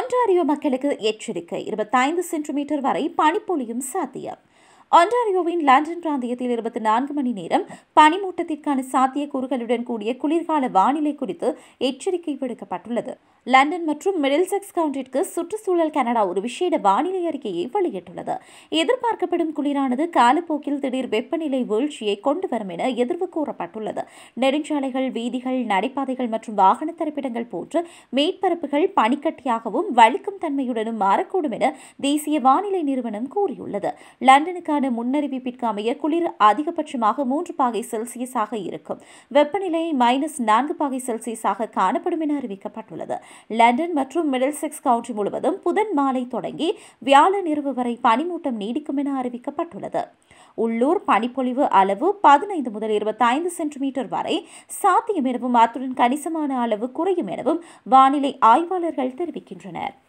Ontario மக்களுக்கு எச்சரிக்கை இருபத்தைந்து சென்டிமீட்டர் வரை பனிப்பொழியும் சாத்தியம் ஒன்டாரியோவின் லண்டன் பிராந்தியத்தில் இருபத்தி நான்கு மணி நேரம் பனிமூட்டத்திற்கான சாத்தியக்கூறுகளுடன் கூடிய குளிர்கால வானிலை குறித்து எச்சரிக்கை விடுக்கப்பட்டுள்ளது லண்டன் மற்றும் மிடில்செக்ஸ் கவுண்டிற்கு சுற்றுச்சூழல் கனடா ஒரு விசேட வானிலை அறிக்கையை வெளியிட்டுள்ளது எதிர்பார்க்கப்படும் குளிரானது காலப்போக்கில் திடீர் வெப்பநிலை வீழ்ச்சியை கொண்டு வரும் என எதிர்வு கூறப்பட்டுள்ளது நெடுஞ்சாலைகள் வீதிகள் நடைபாதைகள் மற்றும் வாகன தரிப்பிடங்கள் போன்ற மேற்பரப்புகள் பனிக்கட்டியாகவும் வலிக்கும் தன்மையுடனும் மாறக்கூடும் என தேசிய வானிலை நிறுவனம் கூறியுள்ளது லண்டனுக்கான முன்னறிவிப்பிற்கு அமைய குளிர் அதிகபட்சமாக மூன்று பாகை செல்சியஸாக இருக்கும் வெப்பநிலை மைனஸ் நான்கு பாகை செல்சியஸாக காணப்படும் என அறிவிக்கப்பட்டுள்ளது லண்டன் மற்றும் மிடில்செக்ஸ் கவுண்டி முழுவதும் புதன் மாலை தொடங்கி வியாழன் இரவு வரை பனிமூட்டம் நீடிக்கும் என அறிவிக்கப்பட்டுள்ளது உள்ளூர் பனிப்பொழிவு அளவு பதினைந்து முதல் இருபத்தைந்து சென்டிமீட்டர் வரை சாத்தியம் எனவும் அத்துடன் கணிசமான அளவு குறையும் எனவும் வானிலை ஆய்வாளர்கள் தெரிவிக்கின்றனர்